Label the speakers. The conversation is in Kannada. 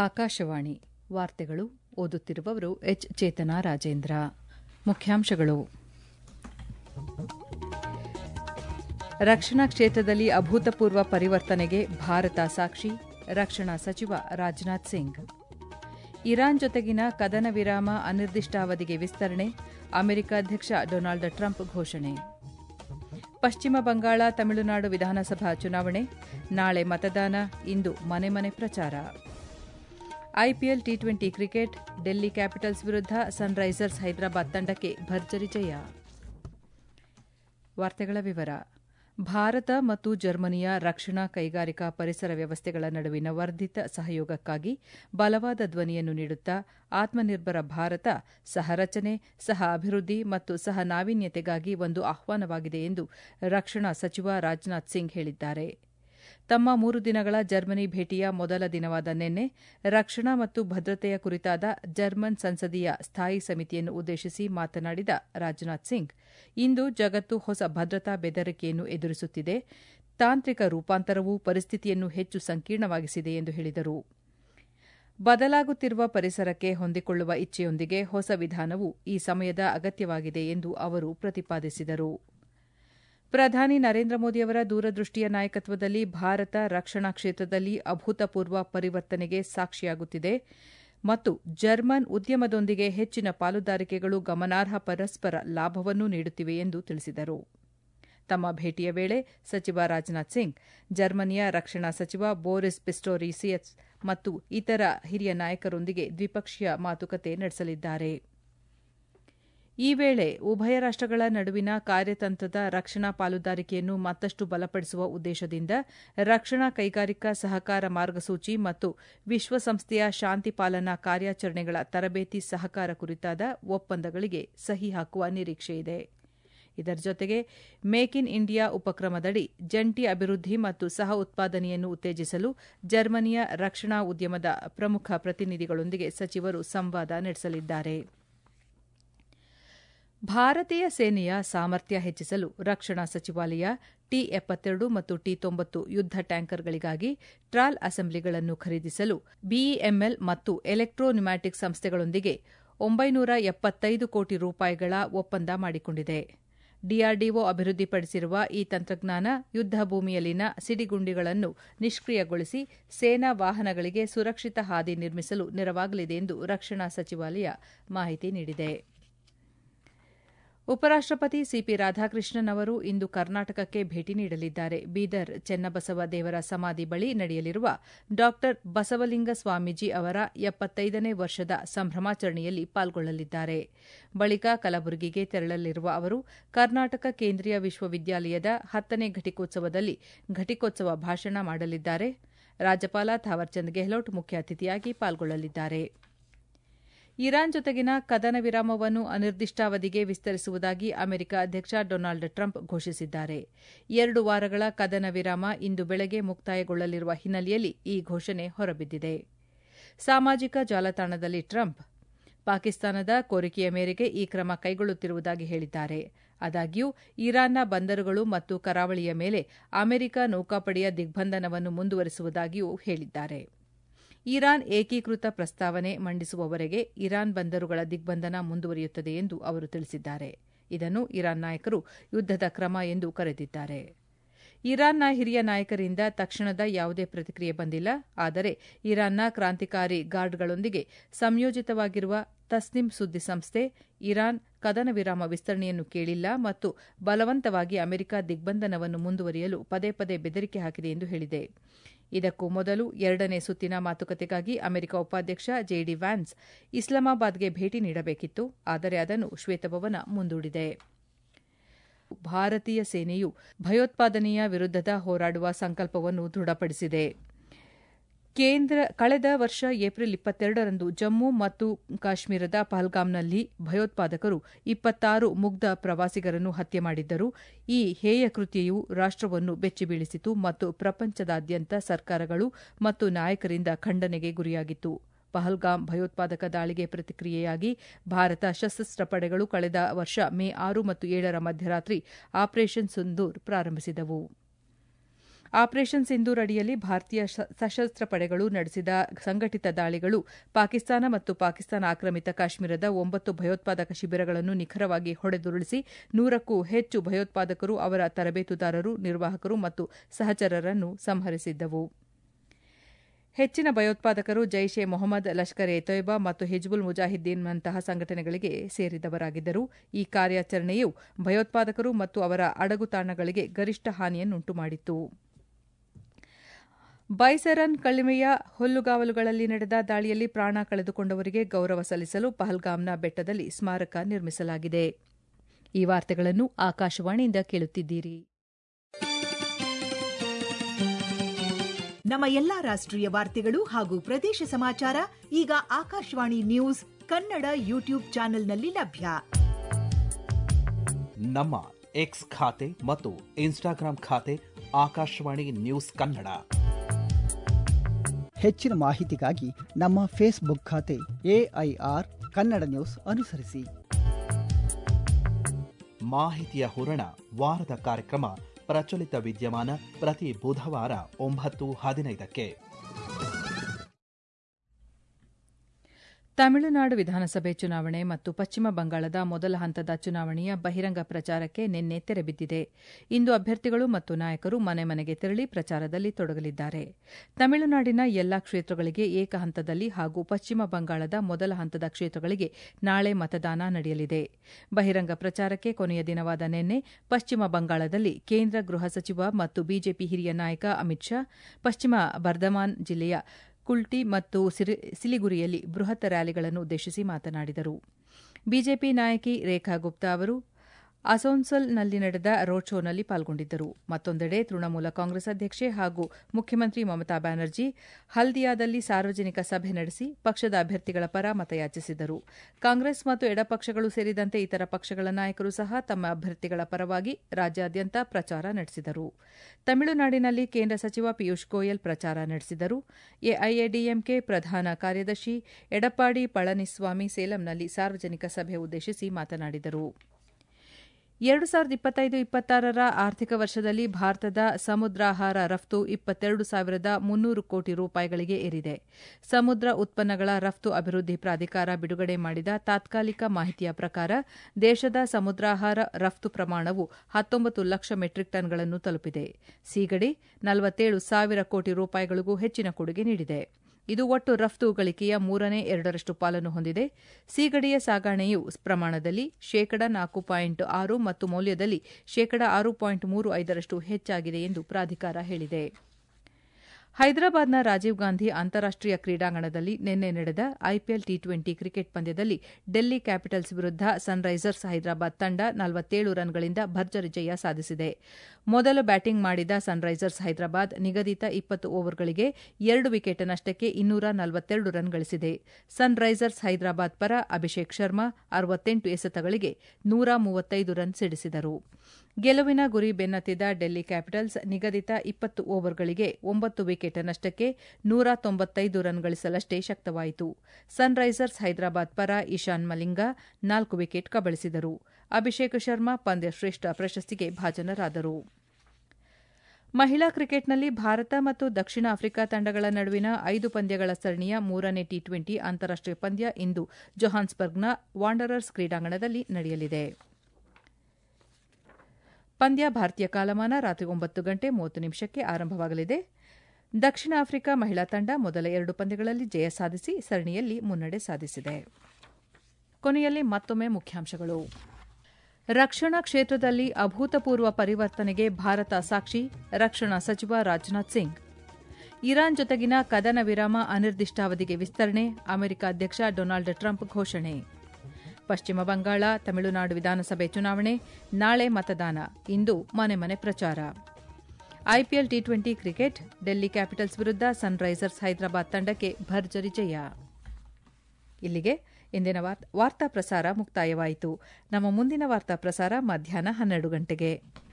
Speaker 1: ಆಕಾಶವಾಣಿ ವಾರ್ತೆಗಳು ಓದುತ್ತಿರುವವರು ಎಚ್ ಚೇತನಾ ರಾಜೇಂದ್ರ ಮುಖ್ಯಾಂಶಗಳು ರಕ್ಷಣಾ ಕ್ಷೇತ್ರದಲ್ಲಿ ಅಭೂತಪೂರ್ವ ಪರಿವರ್ತನೆಗೆ ಭಾರತ ಸಾಕ್ಷಿ ರಕ್ಷಣಾ ಸಚಿವ ರಾಜನಾಥ್ ಸಿಂಗ್ ಇರಾನ್ ಜೊತೆಗಿನ ಕದನ ವಿರಾಮ ಅನಿರ್ದಿಷ್ಟಾವಧಿಗೆ ವಿಸ್ತರಣೆ ಅಮೆರಿಕ ಅಧ್ಯಕ್ಷ ಡೊನಾಲ್ಡ್ ಟ್ರಂಪ್ ಘೋಷಣೆ ಪಶ್ಚಿಮ ಬಂಗಾಳ ತಮಿಳುನಾಡು ವಿಧಾನಸಭಾ ಚುನಾವಣೆ ನಾಳೆ ಮತದಾನ ಇಂದು ಮನೆ ಮನೆ ಪ್ರಚಾರ IPL T twenty cricket Delhi Capitals ವಿರುದ್ಧ ಸನ್ರೈಸರ್ಸ್ ಹೈದರಾಬಾದ್ ತಂಡಕ್ಕೆ ಭರ್ಜರಿ ಜಯ ವಾರ್ತೆಗಳ ವಿವರ ಭಾರತ ಮತ್ತು ಜರ್ಮನಿಯ ರಕ್ಷಣಾ ಕೈಗಾರಿಕಾ ಪರಿಸರ ವ್ಯವಸ್ಥೆಗಳ ನಡುವಿನ ವರ್ಧಿತ ಸಹಯೋಗಕ್ಕಾಗಿ ಬಲವಾದ ಧ್ವನಿಯನ್ನು ನೀಡುತ್ತಾ ಆತ್ಮನಿರ್ಭರ ಭಾರತ ಸಹ ರಚನೆ ಸಹ ಅಭಿವೃದ್ಧಿ ಮತ್ತು ಸಹ ನಾವೀನ್ಯತೆಗಾಗಿ ಒಂದು ಆಹ್ವಾನವಾಗಿದೆ ಎಂದು ರಕ್ಷಣಾ ಸಚಿವ ರಾಜನಾಥ್ ಸಿಂಗ್ ಹೇಳಿದ್ದಾರೆ ತಮ್ಮ ಮೂರು ದಿನಗಳ ಜರ್ಮನಿ ಭೇಟಿಯ ಮೊದಲ ದಿನವಾದ ನಿನ್ನೆ ರಕ್ಷಣಾ ಮತ್ತು ಭದ್ರತೆಯ ಕುರಿತಾದ ಜರ್ಮನ್ ಸಂಸದೀಯ ಸ್ಥಾಯಿ ಸಮಿತಿಯನ್ನು ಉದ್ದೇಶಿಸಿ ಮಾತನಾಡಿದ ರಾಜನಾಥ್ ಸಿಂಗ್ ಇಂದು ಜಗತ್ತು ಹೊಸ ಭದ್ರತಾ ಬೆದರಿಕೆಯನ್ನು ಎದುರಿಸುತ್ತಿದೆ ತಾಂತ್ರಿಕ ರೂಪಾಂತರವು ಪರಿಸ್ಥಿತಿಯನ್ನು ಹೆಚ್ಚು ಸಂಕೀರ್ಣವಾಗಿಸಿದೆ ಎಂದು ಹೇಳಿದರು ಬದಲಾಗುತ್ತಿರುವ ಪರಿಸರಕ್ಕೆ ಹೊಂದಿಕೊಳ್ಳುವ ಇಚ್ಛೆಯೊಂದಿಗೆ ಹೊಸ ವಿಧಾನವು ಈ ಸಮಯದ ಅಗತ್ಯವಾಗಿದೆ ಎಂದು ಅವರು ಪ್ರತಿಪಾದಿಸಿದರು ಪ್ರಧಾನಿ ನರೇಂದ್ರ ಮೋದಿಯವರ ದೂರದೃಷ್ಟಿಯ ನಾಯಕತ್ವದಲ್ಲಿ ಭಾರತ ರಕ್ಷಣಾ ಕ್ಷೇತ್ರದಲ್ಲಿ ಅಭೂತಪೂರ್ವ ಪರಿವರ್ತನೆಗೆ ಸಾಕ್ಷಿಯಾಗುತ್ತಿದೆ ಮತ್ತು ಜರ್ಮನ್ ಉದ್ಯಮದೊಂದಿಗೆ ಹೆಚ್ಚಿನ ಪಾಲುದಾರಿಕೆಗಳು ಗಮನಾರ್ಹ ಪರಸ್ಪರ ಲಾಭವನ್ನು ನೀಡುತ್ತಿವೆ ಎಂದು ತಿಳಿಸಿದರು ತಮ್ಮ ಭೇಟಿಯ ವೇಳೆ ಸಚಿವ ರಾಜನಾಥ್ ಸಿಂಗ್ ಜರ್ಮನಿಯ ರಕ್ಷಣಾ ಸಚಿವ ಬೋರಿಸ್ ಪಿಸ್ಟೋರಿಸಿಯಸ್ ಮತ್ತು ಇತರ ಹಿರಿಯ ನಾಯಕರೊಂದಿಗೆ ದ್ವಿಪಕ್ಷೀಯ ಮಾತುಕತೆ ನಡೆಸಲಿದ್ದಾರೆ ಈ ವೇಳೆ ಉಭಯ ರಾಷ್ಟಗಳ ನಡುವಿನ ಕಾರ್ಯತಂತ್ರದ ರಕ್ಷಣಾ ಪಾಲುದಾರಿಕೆಯನ್ನು ಮತ್ತಷ್ಟು ಬಲಪಡಿಸುವ ಉದ್ದೇಶದಿಂದ ರಕ್ಷಣಾ ಕೈಗಾರಿಕಾ ಸಹಕಾರ ಮಾರ್ಗಸೂಚಿ ಮತ್ತು ವಿಶ್ವಸಂಸ್ಥೆಯ ಶಾಂತಿ ಪಾಲನಾ ಕಾರ್ಯಾಚರಣೆಗಳ ತರಬೇತಿ ಸಹಕಾರ ಕುರಿತಾದ ಒಪ್ಪಂದಗಳಿಗೆ ಸಹಿ ಹಾಕುವ ನಿರೀಕ್ಷೆಯಿದೆ ಇದರ ಜೊತೆಗೆ ಮೇಕ್ ಇನ್ ಇಂಡಿಯಾ ಉಪಕ್ರಮದಡಿ ಜಂಟಿ ಅಭಿವೃದ್ಧಿ ಮತ್ತು ಸಹ ಉತ್ಪಾದನೆಯನ್ನು ಉತ್ತೇಜಿಸಲು ಜರ್ಮನಿಯ ರಕ್ಷಣಾ ಉದ್ಯಮದ ಪ್ರಮುಖ ಪ್ರತಿನಿಧಿಗಳೊಂದಿಗೆ ಸಚಿವರು ಸಂವಾದ ನಡೆಸಲಿದ್ದಾರೆ ಭಾರತೀಯ ಸೇನೆಯ ಸಾಮರ್ಥ್ಯ ಹೆಚ್ಚಿಸಲು ರಕ್ಷಣಾ ಸಚಿವಾಲಯ ಟಿ ಎಪ್ಪತ್ತೆರಡು ಮತ್ತು ಟಿ ತೊಂಬತ್ತು ಯುದ್ದ ಟ್ಯಾಂಕರ್ಗಳಿಗಾಗಿ ಟ್ರಾಲ್ ಅಸೆಂಬ್ಲಿಗಳನ್ನು ಖರೀದಿಸಲು ಬಿಇಎಂಎಲ್ ಮತ್ತು ಎಲೆಕ್ಟ್ರೋ ನ್ಯೂಮ್ಯಾಟಿಕ್ ಸಂಸ್ಥೆಗಳೊಂದಿಗೆ ಒಂಬೈನೂರ ಎಪ್ಪತ್ತೈದು ಕೋಟಿ ರೂಪಾಯಿಗಳ ಒಪ್ಪಂದ ಮಾಡಿಕೊಂಡಿದೆ ಡಿಆರ್ಡಿಒ ಅಭಿವೃದ್ಧಿಪಡಿಸಿರುವ ಈ ತಂತ್ರಜ್ಞಾನ ಯುದ್ದ ಭೂಮಿಯಲ್ಲಿನ ಸಿಡಿಗುಂಡಿಗಳನ್ನು ನಿಷ್ಕ್ರಿಯಗೊಳಿಸಿ ಸೇನಾ ವಾಹನಗಳಿಗೆ ಸುರಕ್ಷಿತ ಹಾದಿ ನಿರ್ಮಿಸಲು ನೆರವಾಗಲಿದೆ ಎಂದು ರಕ್ಷಣಾ ಸಚಿವಾಲಯ ಮಾಹಿತಿ ನೀಡಿದೆ ಉಪರಾಷ್ಟಪತಿ ಸಿಪಿ ರಾಧಾಕೃಷ್ಣನ್ ಅವರು ಇಂದು ಕರ್ನಾಟಕಕ್ಕೆ ಭೇಟಿ ನೀಡಲಿದ್ದಾರೆ ಬೀದರ್ ಚೆನ್ನಬಸವ ದೇವರ ಸಮಾಧಿ ಬಳಿ ನಡೆಯಲಿರುವ ಡಾ ಬಸವಲಿಂಗ ಸ್ವಾಮೀಜಿ ಅವರ ಎಪ್ಪತ್ತೈದನೇ ವರ್ಷದ ಸಂಭ್ರಮಾಚರಣೆಯಲ್ಲಿ ಪಾಲ್ಗೊಳ್ಳಲಿದ್ದಾರೆ ಬಳಿಕ ಕಲಬುರಗಿಗೆ ತೆರಳಲಿರುವ ಅವರು ಕರ್ನಾಟಕ ಕೇಂದ್ರೀಯ ವಿಶ್ವವಿದ್ಯಾಲಯದ ಹತ್ತನೇ ಘಟಿಕೋತ್ಸವದಲ್ಲಿ ಘಟಿಕೋತ್ಸವ ಭಾಷಣ ಮಾಡಲಿದ್ದಾರೆ ರಾಜ್ಯಪಾಲ ಥಾವರ್ಚಂದ್ ಗೆಹ್ಲೋಟ್ ಮುಖ್ಯ ಅತಿಥಿಯಾಗಿ ಪಾಲ್ಗೊಳ್ಳಲಿದ್ದಾರೆ ಇರಾನ್ ಜೊತೆಗಿನ ಕದನ ವಿರಾಮವನ್ನು ಅನಿರ್ದಿಷ್ಟಾವಧಿಗೆ ವಿಸ್ತರಿಸುವುದಾಗಿ ಅಮೆರಿಕ ಅಧ್ಯಕ್ಷ ಡೊನಾಲ್ಡ್ ಟ್ರಂಪ್ ಘೋಷಿಸಿದ್ದಾರೆ ಎರಡು ವಾರಗಳ ಕದನ ವಿರಾಮ ಇಂದು ಬೆಳಗ್ಗೆ ಮುಕ್ತಾಯಗೊಳ್ಳಲಿರುವ ಹಿನ್ನೆಲೆಯಲ್ಲಿ ಈ ಘೋಷಣೆ ಹೊರಬಿದ್ದಿದೆ ಸಾಮಾಜಿಕ ಜಾಲತಾಣದಲ್ಲಿ ಟ್ರಂಪ್ ಪಾಕಿಸ್ತಾನದ ಕೋರಿಕೆಯ ಮೇರೆಗೆ ಈ ಕ್ರಮ ಕೈಗೊಳ್ಳುತ್ತಿರುವುದಾಗಿ ಹೇಳಿದ್ದಾರೆ ಆದಾಗ್ಯೂ ಇರಾನ್ನ ಬಂದರುಗಳು ಮತ್ತು ಕರಾವಳಿಯ ಮೇಲೆ ಅಮೆರಿಕ ನೌಕಾಪಡೆಯ ದಿಗ್ಬಂಧನವನ್ನು ಮುಂದುವರೆಸುವುದಾಗಿಯೂ ಹೇಳಿದ್ದಾರೆ ಇರಾನ್ ಏಕೀಕೃತ ಪ್ರಸ್ತಾವನೆ ಮಂಡಿಸುವವರೆಗೆ ಇರಾನ್ ಬಂದರುಗಳ ದಿಗ್ಬಂಧನ ಮುಂದುವರಿಯುತ್ತದೆ ಎಂದು ಅವರು ತಿಳಿಸಿದ್ದಾರೆ ಇದನ್ನು ಇರಾನ್ ನಾಯಕರು ಯುದ್ದದ ಕ್ರಮ ಎಂದು ಕರೆದಿದ್ದಾರೆ ಇರಾನ್ನ ಹಿರಿಯ ನಾಯಕರಿಂದ ತಕ್ಷಣದ ಯಾವುದೇ ಪ್ರತಿಕ್ರಿಯೆ ಬಂದಿಲ್ಲ ಆದರೆ ಇರಾನ್ನ ಕ್ರಾಂತಿಕಾರಿ ಗಾರ್ಡ್ಗಳೊಂದಿಗೆ ಸಂಯೋಜಿತವಾಗಿರುವ ತಸ್ನಿಂ ಸುದ್ದಿ ಸಂಸ್ಥೆ ಇರಾನ್ ಕದನ ವಿರಾಮ ವಿಸ್ತರಣೆಯನ್ನು ಕೇಳಿಲ್ಲ ಮತ್ತು ಬಲವಂತವಾಗಿ ಅಮೆರಿಕ ದಿಗ್ಬಂಧನವನ್ನು ಮುಂದುವರಿಯಲು ಪದೇ ಪದೇ ಬೆದರಿಕೆ ಹಾಕಿದೆ ಎಂದು ಹೇಳಿದೆ ಇದಕ್ಕೂ ಮೊದಲು ಎರಡನೇ ಸುತ್ತಿನ ಮಾತುಕತೆಗಾಗಿ ಅಮೆರಿಕ ಉಪಾಧ್ಯಕ್ಷ ಜೆಡಿ ವ್ಯಾನ್ಸ್ ಇಸ್ಲಾಮಾಬಾದ್ಗೆ ಭೇಟಿ ನೀಡಬೇಕಿತ್ತು ಆದರೆ ಅದನ್ನು ಶ್ವೇತಭವನ ಮುಂದೂಡಿದೆ ಭಾರತೀಯ ಸೇನೆಯು ಭಯೋತ್ಪಾದನೆಯ ವಿರುದ್ದದ ಹೋರಾಡುವ ಸಂಕಲ್ಪವನ್ನು ದೃಢಪಡಿಸಿದೆ ಕೇಂದ್ರ ಕಳೆದ ವರ್ಷ ಏಪ್ರಿಲ್ ಇಪ್ಪತ್ತೆರಡರಂದು ಜಮ್ಮು ಮತ್ತು ಕಾಶ್ಮೀರದ ಪಹಲ್ಗಾಮ್ನಲ್ಲಿ ಭಯೋತ್ಪಾದಕರು ಇಪ್ಪತ್ತಾರು ಮುಗ್ಧ ಪ್ರವಾಸಿಗರನ್ನು ಹತ್ಯೆ ಮಾಡಿದ್ದರು ಈ ಹೇಯ ಕೃತ್ಯವು ರಾಷ್ಟವನ್ನು ಬೆಚ್ಚಿಬೀಳಿಸಿತು ಮತ್ತು ಪ್ರಪಂಚದಾದ್ಯಂತ ಸರ್ಕಾರಗಳು ಮತ್ತು ನಾಯಕರಿಂದ ಖಂಡನೆಗೆ ಗುರಿಯಾಗಿತ್ತು ಪಹಲ್ಗಾಮ್ ಭಯೋತ್ಪಾದಕ ದಾಳಿಗೆ ಪ್ರತಿಕ್ರಿಯೆಯಾಗಿ ಭಾರತ ಸಶಸ್ತ್ರ ಪಡೆಗಳು ಕಳೆದ ವರ್ಷ ಮೇ ಆರು ಮತ್ತು ಏಳರ ಮಧ್ಯರಾತ್ರಿ ಆಪರೇಷನ್ ಸಿಂಧೂರ್ ಪ್ರಾರಂಭಿಸಿದವು ಆಪರೇಷನ್ ಸಿಂಧೂರ್ ಅಡಿಯಲ್ಲಿ ಭಾರತೀಯ ಸಶಸ್ತ್ರ ಪಡೆಗಳು ನಡೆಸಿದ ಸಂಘಟಿತ ದಾಳಿಗಳು ಪಾಕಿಸ್ತಾನ ಮತ್ತು ಪಾಕಿಸ್ತಾನ ಆಕ್ರಮಿತ ಕಾಶ್ಮೀರದ ಒಂಬತ್ತು ಭಯೋತ್ಪಾದಕ ಶಿಬಿರಗಳನ್ನು ನಿಖರವಾಗಿ ಹೊಡೆದುರುಳಿಸಿ ನೂರಕ್ಕೂ ಹೆಚ್ಚು ಭಯೋತ್ಪಾದಕರು ಅವರ ತರಬೇತುದಾರರು ನಿರ್ವಾಹಕರು ಮತ್ತು ಸಹಚರರನ್ನು ಸಂಹರಿಸಿದ್ದವು ಹೆಚ್ಚಿನ ಭಯೋತ್ಪಾದಕರು ಜೈಷ್ ಎ ಮೊಹಮ್ಮದ್ ಲಷ್ಕರ್ ಎ ತೊಯ್ಬಾ ಮತ್ತು ಹಿಜ್ಬುಲ್ ಮುಜಾಹಿದ್ದೀನ್ನಂತಹ ಸಂಘಟನೆಗಳಿಗೆ ಸೇರಿದವರಾಗಿದ್ದರು ಈ ಕಾರ್ಯಾಚರಣೆಯು ಭಯೋತ್ಪಾದಕರು ಮತ್ತು ಅವರ ಅಡಗುತಾಣಗಳಿಗೆ ಗರಿಷ್ಠ ಹಾನಿಯನ್ನುಂಟು ಮಾಡಿತ್ತು ಬೈಸರನ್ ಕಣಿವೆಯ ಹುಲ್ಲುಗಾವಲುಗಳಲ್ಲಿ ನಡೆದ ದಾಳಿಯಲ್ಲಿ ಪ್ರಾಣ ಕಳೆದುಕೊಂಡವರಿಗೆ ಗೌರವ ಸಲ್ಲಿಸಲು ಪಹಲ್ಗಾಮ್ನ ಬೆಟ್ಟದಲ್ಲಿ ಸ್ಮಾರಕ ನಿರ್ಮಿಸಲಾಗಿದೆ ಈ ವಾರ್ತೆಗಳನ್ನು ಆಕಾಶವಾಣಿಯಿಂದ ಕೇಳುತ್ತಿದ್ದೀರಿ
Speaker 2: ನಮ್ಮ ಎಲ್ಲಾ ರಾಷ್ಟ್ರೀಯ ವಾರ್ತೆಗಳು ಹಾಗೂ ಪ್ರದೇಶ ಸಮಾಚಾರ ಈಗ ಆಕಾಶವಾಣಿ ನ್ಯೂಸ್ ಕನ್ನಡ ಯೂಟ್ಯೂಬ್ ಚಾನೆಲ್ನಲ್ಲಿ ಲಭ್ಯ
Speaker 3: ನಮ್ಮ ಎಕ್ಸ್ ಖಾತೆ ಮತ್ತು ಇನ್ಸ್ಟಾಗ್ರಾಂ ಖಾತೆ ಆಕಾಶವಾಣಿ ನ್ಯೂಸ್ ಕನ್ನಡ
Speaker 4: ಹೆಚ್ಚಿನ ಮಾಹಿತಿಗಾಗಿ ನಮ್ಮ ಫೇಸ್ಬುಕ್ ಖಾತೆ ಎಐಆರ್ ಕನ್ನಡ ನ್ಯೂಸ್ ಅನುಸರಿಸಿ
Speaker 3: ಮಾಹಿತಿಯ ಹೂರಣ ವಾರದ ಕಾರ್ಯಕ್ರಮ ಪ್ರಚಲಿತ ವಿದ್ಯಮಾನ ಪ್ರತಿ ಬುಧವಾರ ಒಂಬತ್ತು ಹದಿನೈದಕ್ಕೆ
Speaker 1: ತಮಿಳುನಾಡು ವಿಧಾನಸಭೆ ಚುನಾವಣೆ ಮತ್ತು ಪಶ್ಚಿಮ ಬಂಗಾಳದ ಮೊದಲ ಹಂತದ ಚುನಾವಣೆಯ ಬಹಿರಂಗ ಪ್ರಚಾರಕ್ಕೆ ನಿನ್ನೆ ತೆರೆಬಿದ್ದಿದೆ ಇಂದು ಅಭ್ಯರ್ಥಿಗಳು ಮತ್ತು ನಾಯಕರು ಮನೆ ಮನೆಗೆ ತೆರಳಿ ಪ್ರಚಾರದಲ್ಲಿ ತೊಡಗಲಿದ್ದಾರೆ ತಮಿಳುನಾಡಿನ ಎಲ್ಲಾ ಕ್ಷೇತ್ರಗಳಿಗೆ ಏಕ ಹಂತದಲ್ಲಿ ಹಾಗೂ ಪಶ್ಚಿಮ ಬಂಗಾಳದ ಮೊದಲ ಹಂತದ ಕ್ಷೇತ್ರಗಳಿಗೆ ನಾಳೆ ಮತದಾನ ನಡೆಯಲಿದೆ ಬಹಿರಂಗ ಪ್ರಚಾರಕ್ಕೆ ಕೊನೆಯ ದಿನವಾದ ನಿನ್ನೆ ಪಶ್ಚಿಮ ಬಂಗಾಳದಲ್ಲಿ ಕೇಂದ್ರ ಗೃಹ ಸಚಿವ ಮತ್ತು ಬಿಜೆಪಿ ಹಿರಿಯ ನಾಯಕ ಅಮಿತ್ ಶಾ ಪಶ್ಚಿಮ ಬರ್ಧಮಾನ್ ಜಿಲ್ಲೆಯ ಕುಲ್ಟಿ ಮತ್ತು ಸಿಲಿಗುರಿಯಲ್ಲಿ ಬೃಹತ್ ರ್ಯಾಲಿಗಳನ್ನು ಉದ್ದೇಶಿಸಿ ಮಾತನಾಡಿದರು ಬಿಜೆಪಿ ನಾಯಕಿ ರೇಖಾ ಗುಪ್ತಾ ಅವರು ಅಸೋನ್ಸಲ್ನಲ್ಲಿ ನಡೆದ ರೋಡ್ ಶೋನಲ್ಲಿ ಪಾಲ್ಗೊಂಡಿದ್ದರು ಮತ್ತೊಂದೆಡೆ ತೃಣಮೂಲ ಕಾಂಗ್ರೆಸ್ ಅಧ್ಯಕ್ಷೆ ಹಾಗೂ ಮುಖ್ಯಮಂತ್ರಿ ಮಮತಾ ಬ್ಯಾನರ್ಜಿ ಹಲ್ದಿಯಾದಲ್ಲಿ ಸಾರ್ವಜನಿಕ ಸಭೆ ನಡೆಸಿ ಪಕ್ಷದ ಅಭ್ಯರ್ಥಿಗಳ ಪರ ಮತಯಾಚಿಸಿದರು ಕಾಂಗ್ರೆಸ್ ಮತ್ತು ಎಡಪಕ್ಷಗಳು ಸೇರಿದಂತೆ ಇತರ ಪಕ್ಷಗಳ ನಾಯಕರು ಸಹ ತಮ್ಮ ಅಭ್ಯರ್ಥಿಗಳ ಪರವಾಗಿ ರಾಜ್ಯಾದ್ಯಂತ ಪ್ರಚಾರ ನಡೆಸಿದರು ತಮಿಳುನಾಡಿನಲ್ಲಿ ಕೇಂದ್ರ ಸಚಿವ ಪಿಯೂಷ್ ಗೋಯಲ್ ಪ್ರಚಾರ ನಡೆಸಿದರು ಎಐಎಡಿಎಂಕೆ ಪ್ರಧಾನ ಕಾರ್ಯದರ್ಶಿ ಎಡಪ್ಪಾಡಿ ಪಳನಿಸ್ವಾಮಿ ಸೇಲಂನಲ್ಲಿ ಸಾರ್ವಜನಿಕ ಸಭೆ ಉದ್ದೇಶಿಸಿ ಮಾತನಾಡಿದರು ಎರಡು ಸಾವಿರದ ಇಪ್ಪತ್ತೈದು ಇಪ್ಪತ್ತಾರರ ಆರ್ಥಿಕ ವರ್ಷದಲ್ಲಿ ಭಾರತದ ಸಮುದ್ರಾಹಾರ ರಫ್ತು ಇಪ್ಪತ್ತೆರಡು ಸಾವಿರದ ಮುನ್ನೂರು ಕೋಟಿ ರೂಪಾಯಿಗಳಿಗೆ ಏರಿದೆ ಸಮುದ್ರ ಉತ್ಪನ್ನಗಳ ರಫ್ತು ಅಭಿವೃದ್ಧಿ ಪ್ರಾಧಿಕಾರ ಬಿಡುಗಡೆ ಮಾಡಿದ ತಾತ್ಕಾಲಿಕ ಮಾಹಿತಿಯ ಪ್ರಕಾರ ದೇಶದ ಸಮುದ್ರಾಹಾರ ರಫ್ತು ಪ್ರಮಾಣವು ಹತ್ತೊಂಬತ್ತು ಲಕ್ಷ ಮೆಟ್ರಿಕ್ ಟನ್ಗಳನ್ನು ತಲುಪಿದೆ ಸೀಗಡಿ ನಲವತ್ತೇಳು ಸಾವಿರ ಕೋಟಿ ರೂಪಾಯಿಗಳಿಗೂ ಹೆಚ್ಚಿನ ಕೊಡುಗೆ ನೀಡಿದೆ ಇದು ಒಟ್ಟು ರಫ್ತು ಗಳಿಕೆಯ ಮೂರನೇ ಎರಡರಷ್ಟು ಪಾಲನ್ನು ಹೊಂದಿದೆ ಸೀಗಡಿಯ ಸಾಗಣೆಯು ಪ್ರಮಾಣದಲ್ಲಿ ಶೇಕಡ ನಾಲ್ಕು ಪಾಯಿಂಟ್ ಆರು ಮತ್ತು ಮೌಲ್ಯದಲ್ಲಿ ಶೇಕಡ ಆರು ಪಾಯಿಂಟ್ ಮೂರು ಐದರಷ್ಟು ಹೆಚ್ಚಾಗಿದೆ ಎಂದು ಪ್ರಾಧಿಕಾರ ಹೇಳಿದೆ ಹೈದರಾಬಾದ್ನ ರಾಜೀವ್ ಗಾಂಧಿ ಅಂತಾರಾಷ್ಟೀಯ ಕ್ರೀಡಾಂಗಣದಲ್ಲಿ ನಿನ್ನೆ ನಡೆದ ಐಪಿಎಲ್ ಟಿ ಟ್ವೆಂಟಿ ಕ್ರಿಕೆಟ್ ಪಂದ್ಯದಲ್ಲಿ ಡೆಲ್ಲಿ ಕ್ಯಾಪಿಟಲ್ಸ್ ವಿರುದ್ಧ ಸನ್ರೈಸರ್ಸ್ ಹೈದರಾಬಾದ್ ತಂಡ ನಲವತ್ತೇಳು ರನ್ಗಳಿಂದ ಭರ್ಜರಿ ಜಯ ಸಾಧಿಸಿದೆ ಮೊದಲು ಬ್ಯಾಟಿಂಗ್ ಮಾಡಿದ ಸನ್ರೈಸರ್ಸ್ ಹೈದರಾಬಾದ್ ನಿಗದಿತ ಇಪ್ಪತ್ತು ಓವರ್ಗಳಿಗೆ ಎರಡು ವಿಕೆಟ್ ನಷ್ಟಕ್ಕೆ ಇನ್ನೂರ ನಲವತ್ತೆರಡು ರನ್ ಗಳಿಸಿದೆ ಸನ್ರೈಸರ್ಸ್ ಹೈದರಾಬಾದ್ ಪರ ಅಭಿಷೇಕ್ ಶರ್ಮಾ ಅರವತ್ತೆಂಟು ಎಸೆತಗಳಿಗೆ ನೂರ ಮೂವತ್ತೈದು ರನ್ ಸಿಡಿಸಿದರು ಗೆಲುವಿನ ಗುರಿ ಬೆನ್ನತ್ತಿದ ಡೆಲ್ಲಿ ಕ್ಯಾಪಿಟಲ್ಸ್ ನಿಗದಿತ ಇಪ್ಪತ್ತು ಓವರ್ಗಳಿಗೆ ಒಂಬತ್ತು ವಿಕೆಟ್ ನಷ್ಟಕ್ಕೆ ನೂರ ತೊಂಬತ್ತೈದು ರನ್ ಗಳಿಸಲಷ್ಟೇ ಶಕ್ತವಾಯಿತು ಸನ್ರೈಸರ್ಸ್ ಹೈದರಾಬಾದ್ ಪರ ಇಶಾನ್ ಮಲಿಂಗ ನಾಲ್ಕು ವಿಕೆಟ್ ಕಬಳಿಸಿದರು ಅಭಿಷೇಕ್ ಶರ್ಮಾ ಪಂದ್ಯ ಶ್ರೇಷ್ಠ ಪ್ರಶಸ್ತಿಗೆ ಭಾಜನರಾದರು ಮಹಿಳಾ ಕ್ರಿಕೆಟ್ನಲ್ಲಿ ಭಾರತ ಮತ್ತು ದಕ್ಷಿಣ ಆಫ್ರಿಕಾ ತಂಡಗಳ ನಡುವಿನ ಐದು ಪಂದ್ಯಗಳ ಸರಣಿಯ ಮೂರನೇ ಟಿ ಟ್ವೆಂಟಿ ಅಂತಾರಾಷ್ಟೀಯ ಪಂದ್ಯ ಇಂದು ಜೊಹಾನ್ಸ್ಬರ್ಗ್ನ ವಾಂಡರರ್ಸ್ ಕ್ರೀಡಾಂಗಣದಲ್ಲಿ ನಡೆಯಲಿದೆ ಪಂದ್ಯ ಭಾರತೀಯ ಕಾಲಮಾನ ರಾತ್ರಿ ಒಂಬತ್ತು ಗಂಟೆ ಮೂವತ್ತು ನಿಮಿಷಕ್ಕೆ ಆರಂಭವಾಗಲಿದೆ ದಕ್ಷಿಣ ಆಫ್ರಿಕಾ ಮಹಿಳಾ ತಂಡ ಮೊದಲ ಎರಡು ಪಂದ್ಯಗಳಲ್ಲಿ ಜಯ ಸಾಧಿಸಿ ಸರಣಿಯಲ್ಲಿ ಮುನ್ನಡೆ ಸಾಧಿಸಿದೆ ಕೊನೆಯಲ್ಲಿ ಮತ್ತೊಮ್ಮೆ ಮುಖ್ಯಾಂಶಗಳು ರಕ್ಷಣಾ ಕ್ಷೇತ್ರದಲ್ಲಿ ಅಭೂತಪೂರ್ವ ಪರಿವರ್ತನೆಗೆ ಭಾರತ ಸಾಕ್ಷಿ ರಕ್ಷಣಾ ಸಚಿವ ರಾಜನಾಥ್ ಸಿಂಗ್ ಇರಾನ್ ಜೊತೆಗಿನ ಕದನ ವಿರಾಮ ಅನಿರ್ದಿಷ್ಟಾವಧಿಗೆ ವಿಸ್ತರಣೆ ಅಮೆರಿಕ ಅಧ್ಯಕ್ಷ ಡೊನಾಲ್ಡ್ ಟ್ರಂಪ್ ಘೋಷಣೆ ಪಶ್ಚಿಮ ಬಂಗಾಳ ತಮಿಳುನಾಡು ವಿಧಾನಸಭೆ ಚುನಾವಣೆ ನಾಳೆ ಮತದಾನ ಇಂದು ಮನೆ ಮನೆ ಪ್ರಚಾರ IPL T twenty cricket Delhi Capitals ವಿರುದ್ಧ ಸನ್ರೈಸರ್ಸ್ ಹೈದರಾಬಾದ್ ತಂಡಕ್ಕೆ ಭರ್ಜರಿ ಜಯ ಇಲ್ಲಿಗೆ ಇಂದಿನ ವಾರ್ತಾ ಪ್ರಸಾರ ಮುಕ್ತಾಯವಾಯಿತು ನಮ್ಮ ಮುಂದಿನ ವಾರ್ತಾ ಪ್ರಸಾರ ಮಧ್ಯಾಹ್ನ ಹನ್ನೆರಡು ಗಂಟೆಗೆ